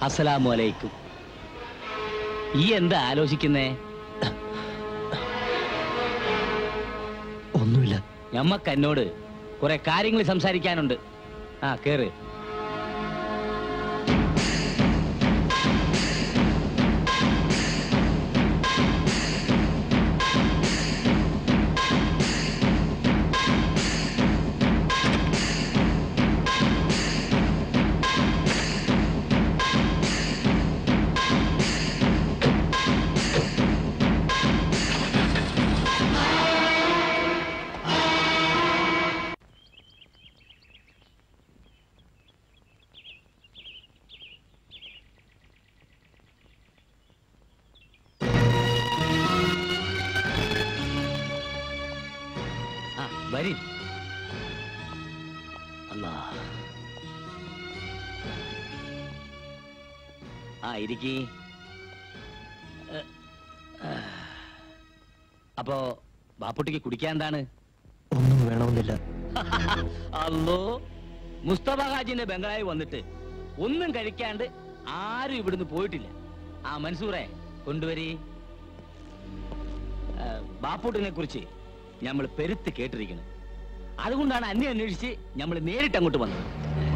അസ്സലാമു അലൈക്കും ഈ എന്താ ആലോചിക്കുന്നേ ഒന്നുമില്ല ഞമ്മക്ക് എന്നോട് കുറെ കാര്യങ്ങൾ സംസാരിക്കാനുണ്ട് ആ കേറ് ആ വരി അല്ലാ ആ ഇരിക്കി അപ്പോ ബാപ്പുട്ടിക്ക് കുടിക്കാൻ എന്താണ് ഒന്നും വേണമെന്നില്ല അല്ലോ മുസ്തഫ ഹാജിന്റെ ബംഗ്ലാവിൽ വന്നിട്ട് ഒന്നും കഴിക്കാണ്ട് ആരും ഇവിടുന്ന് പോയിട്ടില്ല ആ മൻസൂറെ കൊണ്ടുവരി ആ, ബാപ്പൂട്ടിനെ കുറിച്ച് നമ്മൾ പെരുത്ത് കേട്ടിരിക്കണം അതുകൊണ്ടാണ് അന്യം അന്വേഷിച്ച് നമ്മൾ നേരിട്ട് അങ്ങോട്ട് വന്നത്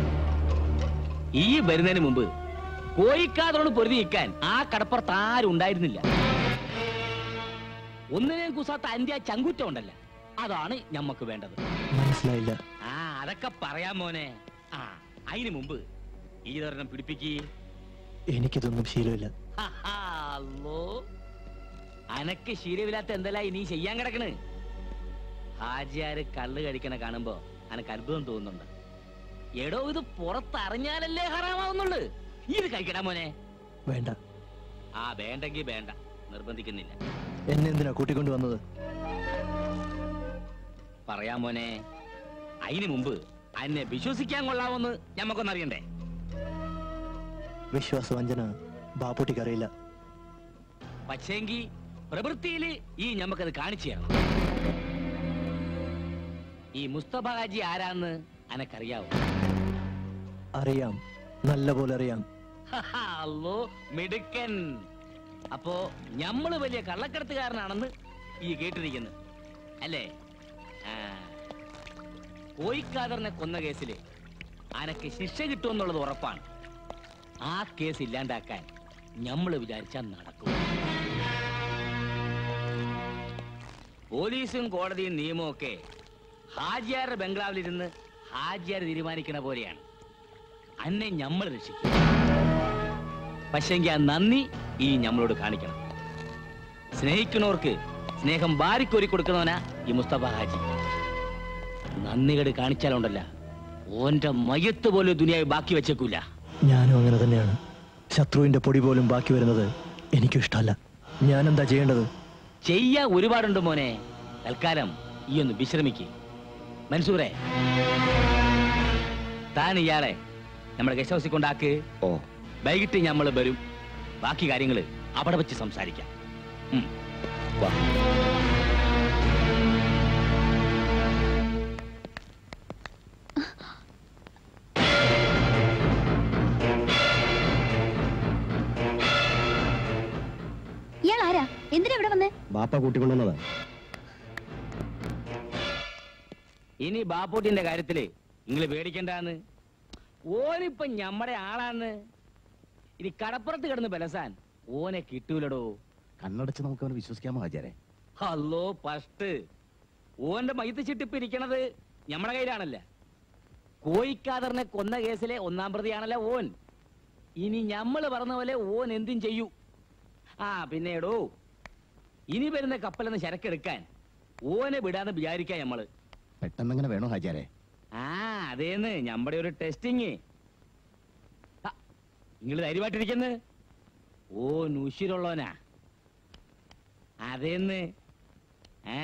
ഈ വരുന്നതിന് മുമ്പ് കോയിക്കാതോട് പൊരുതി നിൽക്കാൻ ആ കടപ്പുറത്ത് ആരും ഉണ്ടായിരുന്നില്ല ഒന്നിനെയും കുസാത്ത അന്ത്യ ചങ്കുറ്റം ഉണ്ടല്ലോ അതാണ് ഞമ്മക്ക് വേണ്ടത് മനസ്സിലായില്ല ആ അതൊക്കെ പറയാം മോനെ ആ അതിനു മുമ്പ് ഈ ഒരെണ്ണം പിടിപ്പിക്ക് എനിക്കിതൊന്നും ശീലമില്ല അല്ലോ അനക്ക് ശീലമില്ലാത്ത എന്തെല്ലാം ഇനി ചെയ്യാൻ കിടക്കണ് ഹാജിയാര് കള്ള് കഴിക്കണ കാണുമ്പോ അനക്ക് അത്ഭുതം തോന്നുന്നുണ്ട് എടോ ഇത് പുറത്തറിഞ്ഞാലല്ലേ ഹറാമാവുന്നുള്ളു ഇത് കഴിക്കടാ മോനെ വേണ്ട ആ വേണ്ടെങ്കി വേണ്ട നിർബന്ധിക്കുന്നില്ല എന്നെ എന്തിനാ കൂട്ടിക്കൊണ്ടു വന്നത് പറയാം മോനെ അതിനു മുമ്പ് അന്നെ വിശ്വസിക്കാൻ കൊള്ളാമെന്ന് ഞമ്മക്കൊന്നറിയണ്ടേ വിശ്വാസവഞ്ചന ബാപ്പുട്ടിക്ക് അറിയില്ല പക്ഷേങ്കി പ്രവൃത്തിയില് ഈ ഞമ്മക്കത് കാണിച്ചു തരണം ഈ മുസ്തഫ ഹാജി ആരാന്ന് അനക്കറിയാവോ അറിയാം നല്ല പോലെ അറിയാം അല്ലോ മിടുക്കൻ അപ്പോ ഞമ്മള് വലിയ കള്ളക്കടത്തുകാരനാണെന്ന് ഈ കേട്ടിരിക്കുന്നു അല്ലേ ആ. കോയിക്കാദറിനെ കൊന്ന കേസില് അനക്ക് ശിക്ഷ കിട്ടുമെന്നുള്ളത് ഉറപ്പാണ് ആ കേസ് ഇല്ലാണ്ടാക്കാൻ ഞമ്മള് വിചാരിച്ചാൽ നടക്കും പോലീസും കോടതിയും നിയമവും ഒക്കെ ഹാജിയാരുടെ ബംഗ്ലാവിലിരുന്ന് ഹാജിയാർ തീരുമാനിക്കണ പോലെയാണ് അന്നെ ഞമ്മൾ രക്ഷിക്കും പക്ഷെങ്കിൽ ആ നന്ദി ഈ ഞമ്മളോട് കാണിക്കണം സ്നേഹിക്കണവർക്ക് സ്നേഹം വാരിക്കോരി കൊടുക്കണവനാ ഈ മുസ്തഫ ഹാജി നന്ദികേട് കാണിച്ചാലുണ്ടല്ല ഓന്റെ മയത്ത് പോലും ദുനിയാവ് ബാക്കി വെച്ചേക്കൂല ഞാനും അങ്ങനെ തന്നെയാണ് ശത്രുവിന്റെ പൊടി പോലും ബാക്കി വരുന്നത് എനിക്കും ഇഷ്ടമല്ല ഞാൻ എന്താ ചെയ്യേണ്ടത് ചെയ്യാ ഒരുപാടുണ്ട് മോനെ തൽക്കാലം ഈ ഒന്ന് വിശ്രമിക്ക് മൻസൂറെ താൻ ഇയാളെ നമ്മുടെ ഗസ്റ്റ് ഹൗസിൽ കൊണ്ടാക്ക് ഓ വൈകിട്ട് നമ്മൾ വരും ബാക്കി കാര്യങ്ങൾ അവിടെ വെച്ച് സംസാരിക്കാം ഉം. വാ. ഇയാൾ ആരാ എന്തിനാ ഇവിടെ വന്നേ ബാപ്പ കൂട്ടിക്കൊണ്ടുവന്നതാ ഇനി ബാപ്പൂട്ടിന്റെ കാര്യത്തില് നിങ്ങൾ പേടിക്കണ്ടാന്ന് ഓനിപ്പൊ ഞമ്മടെ ആളാന്ന് ഇനി കടപ്പുറത്ത് കിടന്ന് ബലസാൻ ഓനെ കിട്ടൂലടോ കണ്ണടച്ച് നമുക്ക് അവനെ വിശ്വസിക്കാമോ ആചാരെ അല്ലോ ഫസ്റ്റ് ഓന്റെ മയ്യത്ത് ചിട്ടിപ്പ് ഇരിക്കണത് ഞമ്മടെ കയ്യിലാണല്ല കോയിക്കാദറിനെ കൊന്ന കേസിലെ ഒന്നാം പ്രതിയാണല്ലോ ഓൻ ഇനി ഞമ്മള് പറഞ്ഞ പോലെ ഓൻ എന്തും ചെയ്യൂ ആ പിന്നെ എടോ ഇനി വരുന്ന കപ്പലെന്ന് ചരക്കെടുക്കാൻ ഓനെ വിടാന്ന് വിചാരിക്കാം ഞമ്മള് പെട്ടെന്നങ്ങനെ വേണോ ഹാജാരെ ആ അതേന്ന് ഞമ്മടെ ഒരു ടെസ്റ്റിങ് നിങ്ങൾ ധൈര്യമായിട്ടിരിക്കുന്നു ഓ നുശിരുള്ളവനാ അതേന്ന് ആ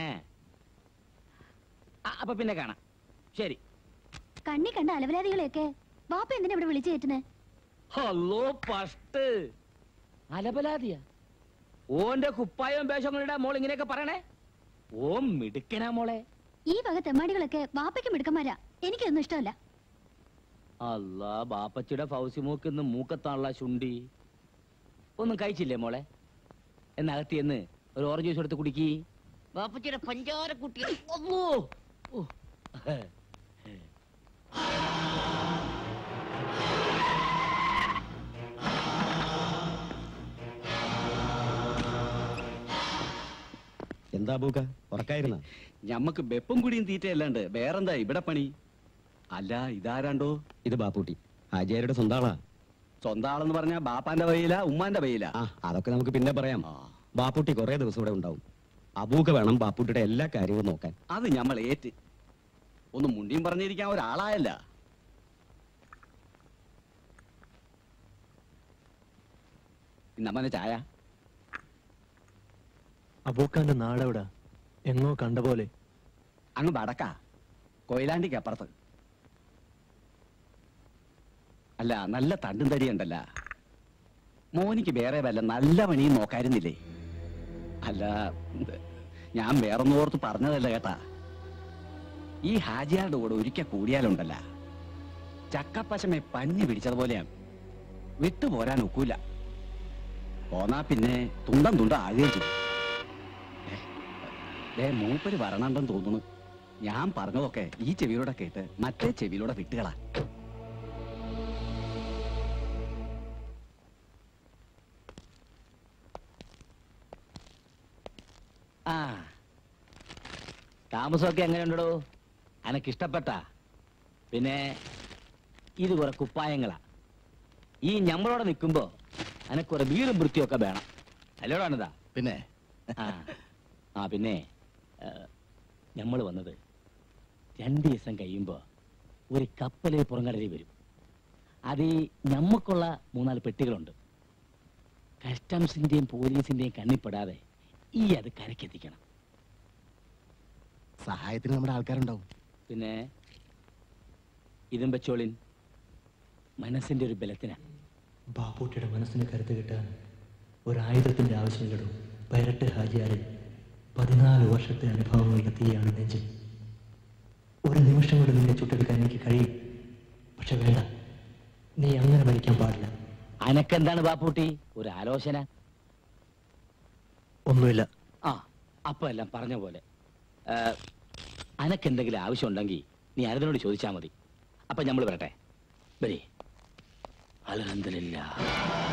ആ, അപ്പൊ പിന്നെ കാണാം ശരി കണ്ണി കണ്ട അലവലാദികളെയൊക്കെ ബാപ്പ എന്തിനാ ഇവിടെ വിളിച്ചു കയറ്റുന്നേ ഹലോ പസ്റ്റ് അലബലാതിയ ഓന്റെ കുപ്പായവും വേഷങ്ങളുടെ മോൾ ഇങ്ങനെയൊക്കെ പറയണേ ഓ മിടുക്കനാ മോളെ ഈ വക തെമ്മാടികളൊക്കെ ബാപ്പയ്ക്ക് മിടുക്കന്മാരാ എനിക്കൊന്നും ഇഷ്ടമല്ല അല്ല ബാപ്പച്ചിയുടെ ഫൗസിമോക്ക് ഇന്ന് മൂക്കത്താണല്ല ശുണ്ടി ഒന്നും കഴിച്ചില്ലേ മോളെ എന്നകത്തി എന്ന് ഒരു ഓറഞ്ച് ജ്യൂസ് എടുത്ത് കുടിക്കി ബാപ്പച്ചിയുടെ പഞ്ചാര കുട്ടി അമ്മോ. ഓ. എന്താ ബൂക്ക ഉറക്കായിരുന്ന ഞമ്മക്ക് വെപ്പും കുടിയും തീറ്റയല്ലാണ്ട് വേറെന്താ ഇവിടെ പണി അല്ല ഇതാരാണ്ടോ ഇത് ബാപ്പൂട്ടി ഹാജിയാരുടെ സ്വന്തം ആളാ സ്വന്തം ആളെന്ന് പറഞ്ഞാ ബാപ്പാന്റെ വയ്യില ഉമ്മാന്റെ വയ്യില ആ അതൊക്കെ നമുക്ക് പിന്നെ പറയാം ബാപ്പൂട്ടി കുറെ ദിവസം ഇവിടെ ഉണ്ടാവും അബൂക്ക വേണം ബാപ്പൂട്ടിയുടെ എല്ലാ കാര്യങ്ങളും നോക്കാൻ അത് ഞമ്മൾ ഏറ്റ് ഒന്ന് മുണ്ടിയും പറഞ്ഞിരിക്കാൻ ഒരാളായല്ല ഇന്നമ്മനെ ചായ അബൂക്കാന്റെ നാടെവിടാ എങ്ങോ കണ്ട പോലെ അങ്ങ് വടക്കാ കൊയിലാണ്ടിക്ക് അപ്പുറത്ത് അല്ല നല്ല തണ്ടും തടിയുണ്ടല്ല മോനിക്ക് വേറെ വല്ല നല്ല പണിയും നോക്കായിരുന്നില്ലേ അല്ല ഇത് ഞാൻ വേറൊന്നും ഓർത്ത് പറഞ്ഞതല്ല കേട്ടാ ഈ ഹാജിയാരുടെ കൂടെ ഒരിക്കൽ കൂടിയാലുണ്ടല്ല ചക്കപ്പശമെ പഞ്ഞു പിടിച്ചതുപോലെയാണ് വിട്ടുപോരാൻ ഒക്കൂല പോന്നാ പിന്നെ തുണ്ടം തുണ്ട ആകുകയും ചെയ്യും ഏ, ദേ മൂപ്പര് വരണണ്ടെന്ന് തോന്നുന്നു ഞാൻ പറഞ്ഞതൊക്കെ ഈ ചെവിയിലൂടെ കേട്ട് മറ്റേ ചെവിയിലൂടെ വിട്ടുകളാ ആ താമസമൊക്കെ എങ്ങനെയുണ്ടോ അനക്ക് ഇഷ്ടപ്പെട്ട പിന്നെ ഇത് കുറെ കുപ്പായങ്ങളാ ഈ ഞമ്മളോടെ നിൽക്കുമ്പോ അനക്ക് കുറെ വീടും വൃത്തിയൊക്കെ വേണം അല്ലോടാണിതാ പിന്നെ ആ ആ പിന്നെ നമ്മൾ വന്നത് രണ്ട് ദിവസം കഴിയുമ്പോ ഒരു കപ്പല് പുറംകടലിൽ വരും അത് ഞമ്മക്കുള്ള മൂന്നാല് പെട്ടികളുണ്ട് കസ്റ്റംസിന്റെയും പോലീസിന്റെയും കണ്ണിപ്പെടാതെ ഈ അത് കരക്കെത്തിക്കണം സഹായത്തിന് നമ്മുടെ ആൾക്കാരുണ്ടാവും പിന്നെ ഇതും വെച്ചോളിൻ മനസ്സിന്റെ ഒരു ബലത്തിനാ ബാപ്പൂട്ടിയുടെ മനസ്സിന് കരുത്ത് കിട്ടാൻ ഒരായുധത്തിന്റെ ആവശ്യമില്ലടോ പൈരട്ട് ഹാജിയാരെ പതിനാല് വർഷത്തെ അനുഭവങ്ങളുടെ തീയാണ് നെഞ്ചിൽ ഒരു നിമിഷം കൊണ്ട് നിന്നെ ചുട്ടെടുക്കാൻ എനിക്ക് കഴിയും പക്ഷെ വേണ്ട നീ അങ്ങനെ മരിക്കാൻ പാടില്ല അനക്കെന്താണ് ബാപ്പൂട്ടി ഒരു ആലോചന ഒന്നുമില്ല ആ അപ്പൊ എല്ലാം പറഞ്ഞ പോലെ ഏ, അനക്കെന്തെങ്കിലും ആവശ്യമുണ്ടെങ്കിൽ നീ അനതിനോട് ചോദിച്ചാൽ മതി അപ്പൊ നമ്മൾ വരട്ടെ വരി അലഹമില്ല